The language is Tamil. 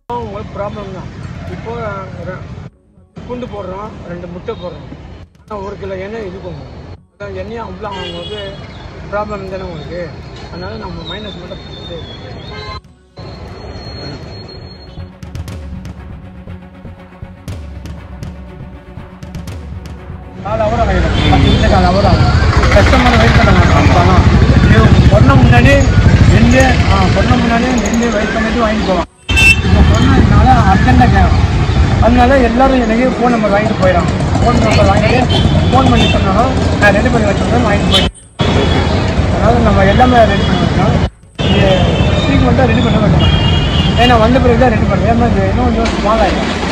உங்களுக்கு ப்ராப்ளம் தான் இப்போ ரெ- பூண்டு போடுறோம் ரெண்டு முட்டை போடுறோம் ஆனால் ஒரு கிலோ எண்ணெய் இது பண்ணும் அதான் எண்ணெயும் அவ்வளோ அவங்களுக்கு ப்ராப்ளம் தானே உங்களுக்கு அதனால நம்ம மைனஸ் மட்டும் பண்ணிட்டே இருக்கோம். கால் ஹவர் ஆகிடும் பத்து நிமிஷம் கால் ஹவர் ஆகும் கஸ்டமர் வெயிட் பண்ண மாட்டாங்க இது பொண்ணு முன்னாடி நின்று ஆ பொண்ணு முன்னாடி நின்று வெயிட் பண்ணிட்டு வாங்கிட்டு போவான் இப்போ பொண்ணுனால அர்ஜென்ட்டாக கேட்கும் அதனால எல்லாரும் எனக்கு ஃபோன் நம்பர் வாங்கிட்டு போயிடும் ஃபோன் நம்பர் வாங்கிட்டு ஃபோன் பண்ணி சொன்னாலும் நான் ரெடி பண்ணி வச்சிருந்தேன் வாங்கிட்டு போயிட்டேன் அதாவது நம்ம எல்லாமே ரெடி பண்ணி வச்சோம் இது சீக்கிரம் ரெடி பண்ண மாட்டோம் ஏன்னா வந்த பிறகு தான் ரெடி பண்ணுறேன் ஏன்னா இது இன்னும் கொஞ்சம் ஸ்மால் ஆகிடும்